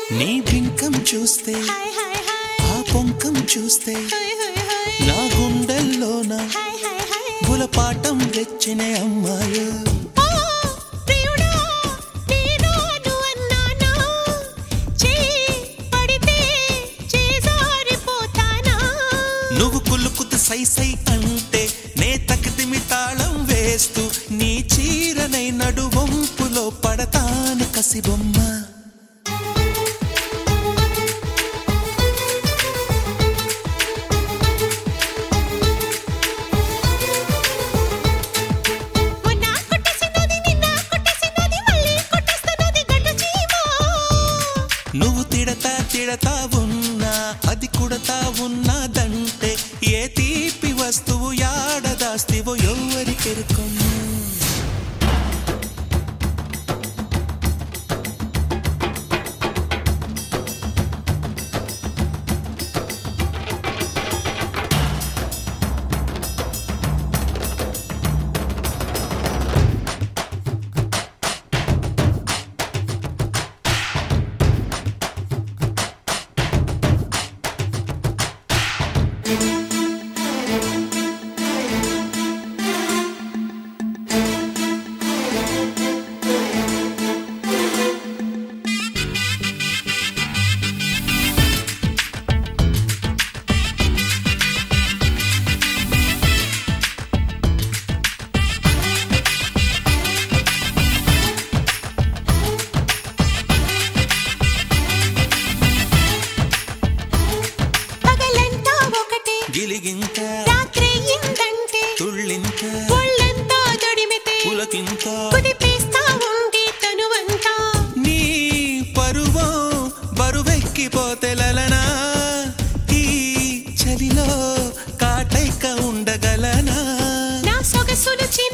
నీ బింకం చూస్తే హాయ్ హాయ్ హాయ్ ఆ పొంకం చూస్తే హాయ్ హాయ్ హాయ్ నా గుండెల్లోన హాయ్ హాయ్ హాయ్ గులపాటం రెచ్చిన అమ్మాయి ఓ ప్రియుడా నేను అన్నానా చే పడితే చేజారిపోతానా నువ్వు కులుకుతు సై సై అంటే నే తకితిమి తాళం వేస్తూ నీ చీరనై నడువంపులో పడతాను కసిబొమ్మ మొన్న కొట్టేసినది నిన్న కొట్టేసినది మళ్ళీ కొట్టేస్తున్నది గడ్డ చీమ నువ్వు తిడతా తిడతా ఉన్నా అది కుడతా ఉన్నదంటే ఏ తీపి వస్తువు యాడదాస్తివో ఎవరికెరుకొమ్మా పగలంతా ఒకటే గిలిగింత రాత్రి ఇందంటే తుళ్ళింత ఒళ్ళంతా దొడిమితే పులకింత కుదిపేస్తా ఉండి తనువంతా నీ పరువం బరువెక్కిపోతే లలనా ఈ చలిలో కాటైక ఉండగలనా నా సొగసులు చీ